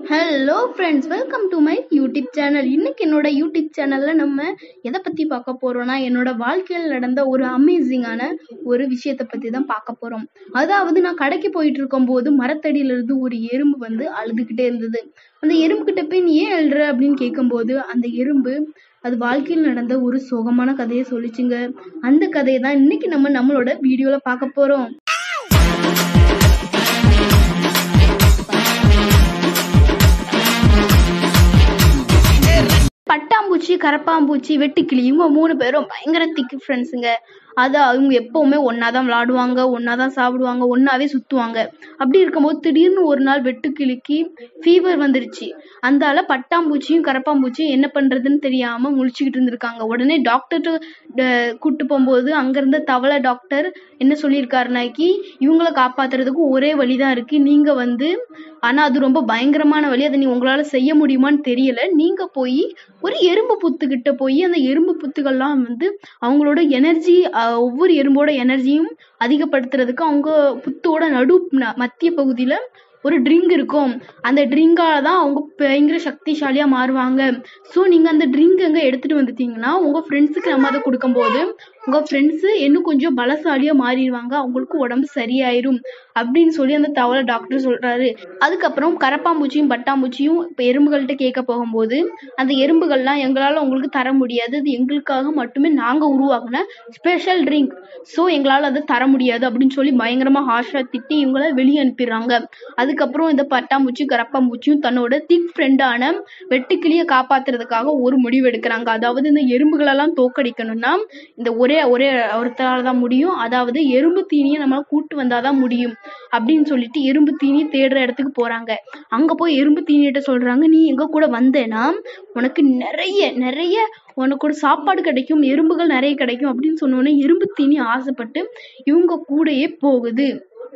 hello friends welcome to my YouTube channel இன்னைக்கு என்னோட YouTube சேனல்ல நம்ம எதை பத்தி பார்க்க போறோம்னா என்னோட வாழ்க்கையில் நடந்த ஒரு அமேசிங்கான ஒரு விஷயத்தை பத்தி தான் பார்க்க போறோம் அதாவது நான் கடைக்கு போயிட்டு இருக்கும்போது மரத்தடியில இருந்து ஒரு எறும்பு வந்து அழுதுகிட்டே இருந்தது அந்த எறும்பு கிட்ட போய் நீ ஏன் அழுற அப்படின்னு கேட்கும்போது அந்த எறும்பு அது வாழ்க்கையில் நடந்த ஒரு சோகமான கதையை சொல்லிச்சுங்க அந்த கதையை தான் இன்னைக்கு நம்ம நம்மளோட வீடியோல பார்க்க போறோம் பட்டாம்பூச்சி கரப்பாம்பூச்சி வெட்டுக்கிளி இவங்க மூணு பேரும் பயங்கர திக்கு ஃப்ரெண்ட்ஸுங்க அது அவங்க எப்பவுமே ஒன்றா தான் விளாடுவாங்க ஒன்றா தான் சாப்பிடுவாங்க ஒன்றாவே சுற்றுவாங்க அப்படி இருக்கும்போது திடீர்னு ஒரு நாள் வெட்டுக்கிளிக்கு ஃபீவர் வந்துருச்சு அந்தால பட்டாம்பூச்சியும் கரப்பாம்பூச்சியும் என்ன பண்ணுறதுன்னு தெரியாமல் முழிச்சுக்கிட்டு இருந்திருக்காங்க உடனே டாக்டர்கிட்ட கூட்டு போகும்போது அங்கே இருந்த தவளை டாக்டர் என்ன சொல்லியிருக்காருனாக்கி இவங்கள காப்பாத்துறதுக்கு ஒரே வழி தான் இருக்குது நீங்கள் வந்து ஆனால் அது ரொம்ப பயங்கரமான வழி அதை நீ உங்களால் செய்ய முடியுமான்னு தெரியல நீங்கள் போய் ஒரு எறும்பு புத்துக்கிட்ட போய் அந்த எறும்பு புத்துகள்லாம் வந்து அவங்களோட எனர்ஜி ஒவ்வொரு எறும்போட எனர்ஜியும் அதிகப்படுத்துறதுக்கு அவங்க புத்தோட நடு ந- மத்திய பகுதியில் ஒரு ட்ரிங்க் இருக்கும் அந்த ட்ரிங்கால தான் அவங்க பயங்கர சக்திசாலியாக மாறுவாங்க ஸோ நீங்கள் அந்த ட்ரிங்க் எங்கே எடுத்துகிட்டு வந்துட்டீங்கன்னா உங்கள் ஃப்ரெண்ட்ஸுக்கு நம்ம அதை கொடுக்கும்போது உங்கள் ஃப்ரெண்ட்ஸு இன்னும் கொஞ்சம் பலசாலியாக மாறிடுவாங்க அவங்களுக்கு உடம்பு சரியாயிரும் அப்படின்னு சொல்லி அந்த தவளை டாக்டர் சொல்கிறாரு அதுக்கப்புறம் கரப்பாம்பூச்சியும் பட்டாம்பூச்சியும் இப்போ எறும்புகள்கிட்ட கேட்க போகும்போது அந்த எறும்புகள்லாம் எங்களால் உங்களுக்கு தர முடியாது அது எங்களுக்காக மட்டுமே நாங்கள் உருவாக்குன ஸ்பெஷல் ட்ரிங்க் ஸோ எங்களால் அதை தர முடியாது அப்படின்னு சொல்லி பயங்கரமாக ஹாஷாக திட்டி இவங்கள வெளியே அனுப்பிடுறாங்க அதுக்கப்புறம் இந்த பட்டாம்பூச்சி கரப்பாம்பூச்சியும் தன்னோட திக் ஃப்ரெண்டான வெட்டுக்கிளியை காப்பாத்துறதுக்காக ஒரு முடிவு எடுக்கிறாங்க அதாவது இந்த எறும்புகளெல்லாம் தோக்கடிக்கணும்னா இந்த ஒரே ஒரே ஒருத்தரால தான் முடியும் அதாவது எறும்பு தீனியை நம்மளால கூட்டு வந்தாதான் முடியும் அப்படின்னு சொல்லிட்டு எறும்பு தீனி தேடுற இடத்துக்கு போறாங்க அங்க போய் எறும்பு தீனிகிட்ட சொல்றாங்க நீ எங்க கூட வந்தேன்னா உனக்கு நிறைய நிறைய உனக்கு ஒரு சாப்பாடு கிடைக்கும் எறும்புகள் நிறைய கிடைக்கும் அப்படின்னு சொன்ன உடனே எறும்பு தீனி ஆசைப்பட்டு இவங்க கூடயே போகுது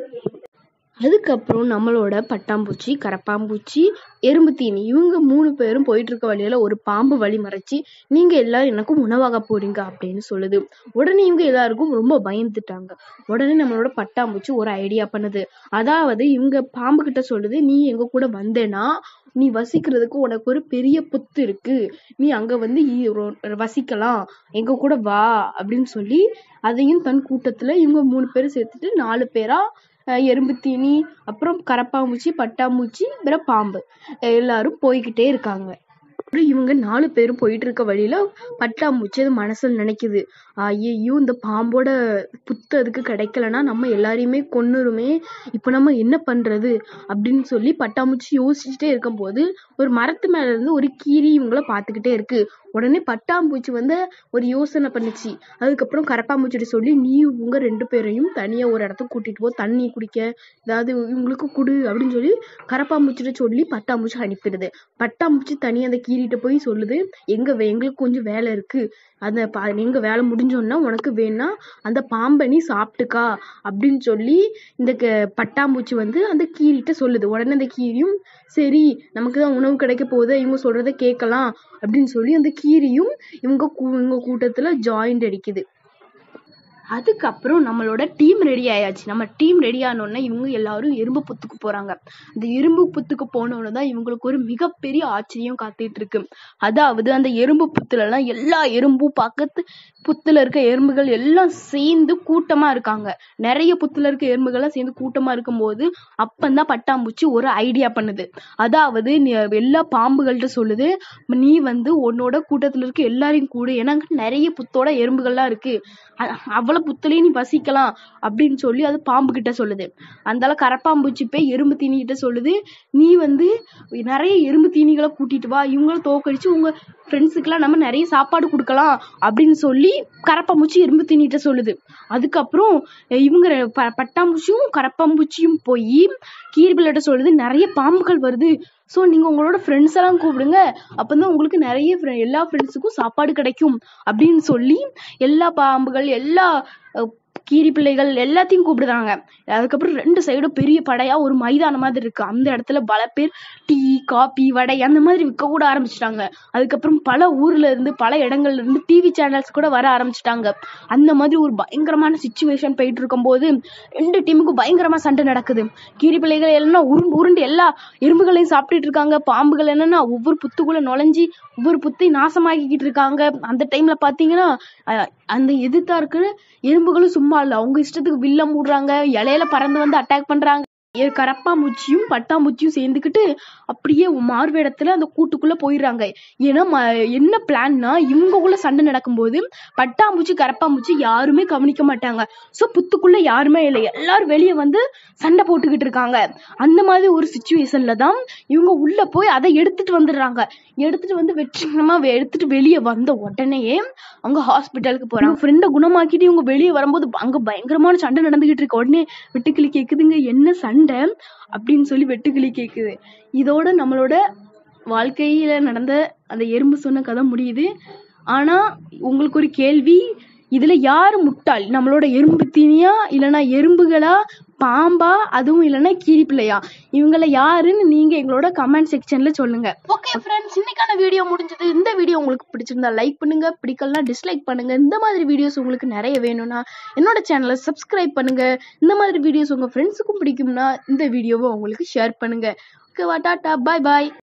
அதுக்கப்புறம் நம்மளோட பட்டாம்பூச்சி கரப்பாம்பூச்சி எறும்பு தீனி இவங்க மூணு பேரும் போயிட்டு இருக்க வழியில ஒரு பாம்பு வழி மறைச்சி நீங்க எல்லாரும் எனக்கும் உணவாக போறீங்க அப்படின்னு சொல்லுது உடனே இவங்க எல்லாருக்கும் ரொம்ப பயந்துட்டாங்க உடனே நம்மளோட பட்டாம்பூச்சி ஒரு ஐடியா பண்ணுது அதாவது இவங்க பாம்பு கிட்ட சொல்லுது நீ எங்க கூட வந்தேன்னா நீ வசிக்கிறதுக்கு உனக்கு ஒரு பெரிய புத்து இருக்கு நீ அங்க வந்து இ- ரொ- வசிக்கலாம் எங்க கூட வா அப்படின்னு சொல்லி அதையும் தன் கூட்டத்துல இவங்க மூணு பேரும் சேர்த்துட்டு நாலு பேரா அஹ் எறும்பு தீனி அப்புறம் கரப்பாம்பூச்சி பட்டாம்பூச்சி அப்புறம் பாம்பு எல்லாரும் போய்கிட்டே இருக்காங்க அப்புறம் இவங்க நாலு பேரும் போயிட்டு இருக்க வழியில பட்டாம்பூச்சி அது மனசுல நினைக்குது ஐயோ இந்த பாம்போட புத்து அதுக்கு கிடைக்கலன்னா நம்ம எல்லாரையுமே கொன்னுருமே இப்போ நம்ம என்ன பண்றது அப்படின்னு சொல்லி பட்டாம்பூச்சி யோசிச்சுட்டே இருக்கும்போது ஒரு மரத்து மேல இருந்து ஒரு கீரி இவங்கள பார்த்துக்கிட்டே இருக்கு உடனே பட்டாம்பூச்சி வந்து ஒரு யோசனை பண்ணுச்சு அதுக்கப்புறம் கரப்பாம்பூச்சிட்ட சொல்லி நீ உங்க ரெண்டு பேரையும் தனியா ஒரு இடத்துக்கு கூட்டிட்டு போ தண்ணி குடிக்க ஏதாவது இவங்களுக்கு குடு அப்படின்னு சொல்லி கரப்பாம்பூச்சிட்ட சொல்லி பட்டாம்பூச்சி அனுப்பிடுது பட்டாம்பூச்சி தனியா அந்த கீரிட்ட போய் சொல்லுது எங்க வே- எங்களுக்கு கொஞ்சம் வேலை இருக்கு அந்த ப- எங்க வேலை முடிஞ்சோன்னா உனக்கு வேணா அந்த பாம்பை நீ சாப்பிட்டுக்கா அப்படின்னு சொல்லி இந்த க- பட்டாம்பூச்சி வந்து அந்த கீரிட்ட சொல்லுது உடனே அந்த கீரியும் சரி நமக்கு தான் உணவு கிடைக்க போகுது இவங்க சொல்றத கேட்கலாம் அப்படின்னு சொல்லி அந்த கீரியும் இவங்க கூ- இவங்க கூட்டத்துல ஜாயிண்ட் அடிக்குது அதுக்கப்புறம் நம்மளோட டீம் ரெடி ஆயாச்சு நம்ம டீம் ரெடி ஆனோடனே இவங்க எல்லாரும் எறும்பு புத்துக்கு போறாங்க அந்த எறும்பு புத்துக்கு போனோன்னு தான் இவங்களுக்கு ஒரு மிகப்பெரிய ஆச்சரியம் காத்துட்டு இருக்கு அதாவது அந்த எறும்பு புத்துல எல்லாம் எல்லா எறும்பும் பக்கத்து புத்துல இருக்க எறும்புகள் எல்லாம் சேர்ந்து கூட்டமா இருக்காங்க நிறைய புத்துல இருக்க எறும்புகள்லாம் சேர்ந்து கூட்டமா இருக்கும்போது அப்பந்தான் பட்டாம்பூச்சி ஒரு ஐடியா பண்ணுது அதாவது நீ எல்லா பாம்புகள்கிட்ட சொல்லுது நீ வந்து உன்னோட கூட்டத்துல இருக்க எல்லாரையும் கூட ஏன்னா அங்க நிறைய புத்தோட எறும்புகள்லாம் இருக்கு அ- அவ்வளவு புத்துலயே நீ வசிக்கலாம் அப்படின்னு சொல்லி அது பாம்பு கிட்ட சொல்லுது அந்தால கரப்பாம்பூச்சி போய் எறும்பு தீனி கிட்ட சொல்லுது நீ வந்து நிறைய எறும்பு தீனிகளை கூட்டிட்டு வா இவங்கள தோக்கடிச்சு உங்க ஃப்ரெண்ட்ஸுக்கெல்லாம் நம்ம நிறைய சாப்பாடு கொடுக்கலாம் அப்படின்னு சொல்லி கரப்பாம்பூச்சி எறும்பு தீனிட்ட சொல்லுது அதுக்கப்புறம் அஹ் இவங்க ரெ- ப- பட்டாம்பூச்சியும் கரப்பாம்பூச்சியும் போய் கீரிபிள்ளைட்ட சொல்லுது நிறைய பாம்புகள் வருது ஸோ நீங்க உங்களோட ஃப்ரெண்ட்ஸ் எல்லாம் கூப்பிடுங்க அப்பதான் உங்களுக்கு நிறைய fri- எல்லா ஃப்ரெண்ட்ஸுக்கும் சாப்பாடு கிடைக்கும் அப்படின்னு சொல்லி எல்லா பாம்புகள் எல்லா அஹ், கீரி பிள்ளைகள் எல்லாத்தையும் கூப்பிடுறாங்க அதுக்கப்புறம் ரெண்டு சைடும் பெரிய படையா ஒரு மைதானம் மாதிரி இருக்கு அந்த இடத்துல பல பேர் டீ காபி வடை அந்த மாதிரி விற்க கூட ஆரம்பிச்சிட்டாங்க அதுக்கப்புறம் பல ஊர்ல இருந்து பல இடங்கள்ல இருந்து டிவி சேனல்ஸ் கூட வர ஆரம்பிச்சிட்டாங்க அந்த மாதிரி ஒரு பயங்கரமான சுச்சுவேஷன் போயிட்டு இருக்கும்போது ரெண்டு டீமுக்கும் பயங்கரமா சண்டை நடக்குது கீரி பிள்ளைகள் எல்லாம் உருண்டு உருண்டு எல்லா எறும்புகளையும் சாப்பிட்டுட்டு இருக்காங்க பாம்புகள் என்னன்னா ஒவ்வொரு புத்துக்குள்ள நுழைஞ்சி ஒவ்வொரு புத்தையும் நாசமாக்கிக்கிட்டு இருக்காங்க அந்த டைம்ல பாத்தீங்கன்னா அஹ், அந்த எதிர்த்தா இருக்கிற எறும்புகளும் சும்மா இல்ல அவங்க இஷ்டத்துக்கு வில்ல மூடுறாங்க இலையில பறந்து வந்து அட்டாக் பண்றாங்க ஏ- கரப்பாம்பூச்சியும் பட்டாம்பூச்சியும் சேர்ந்துக்கிட்டு அப்படியே மார்வேடத்துல அந்த கூட்டுக்குள்ள போயிடுறாங்க ஏன்னா ம- என்ன பிளான்னா இவங்கக்குள்ள சண்டை நடக்கும்போது பட்டாம்பூச்சி கரப்பாம்பூச்சி யாருமே கவனிக்க மாட்டாங்க சோ புத்துக்குள்ள யாருமே இல்லை எல்லாரும் வெளியே வந்து சண்டை போட்டுக்கிட்டு இருக்காங்க அந்த மாதிரி ஒரு சுச்சுவேஷன்ல தான் இவங்க உள்ள போய் அதை எடுத்துட்டு வந்துடுறாங்க எடுத்துட்டு வந்து வெற்றிகரமா வெ- எடுத்துட்டு வெளியே வந்த உடனேயே அவங்க ஹாஸ்பிட்டலுக்கு போறாங்க ஃப்ரெண்டை குணமாக்கிட்டு இவங்க வெளியே வரும்போது அங்க பயங்கரமான சண்டை நடந்துகிட்டு இருக்கு உடனே வெட்டுக்கிளி கேக்குதுங்க என்ன சண்டை அப்படின்னு சொல்லி வெட்டுக்கிளி கேக்குது இதோட நம்மளோட வாழ்க்கையில நடந்த அந்த எறும்பு சொன்ன கதை முடியுது ஆனா உங்களுக்கு ஒரு கேள்வி இதுல யாரு முட்டாள் நம்மளோட எறும்பு தீனியா இல்லைன்னா எறும்புகளா பாம்பா அதுவும் இல்லைன்னா கீரி பிள்ளையா இவங்கள யாருன்னு நீங்க எங்களோட கமெண்ட் செக்ஷன்ல சொல்லுங்க ஓகே ஃப்ரெண்ட்ஸ் இன்னைக்கான வீடியோ முடிஞ்சது இந்த வீடியோ உங்களுக்கு பிடிச்சிருந்தா லைக் பண்ணுங்க பிடிக்கலனா டிஸ்லைக் பண்ணுங்க இந்த மாதிரி வீடியோஸ் உங்களுக்கு நிறைய வேணும்னா என்னோட சேனலை சப்ஸ்கிரைப் பண்ணுங்க இந்த மாதிரி வீடியோஸ் உங்க ஃப்ரெண்ட்ஸுக்கும் பிடிக்கும்னா இந்த வீடியோவை உங்களுக்கு ஷேர் பண்ணுங்க ஓகேவா டாட்டா பாய் பாய்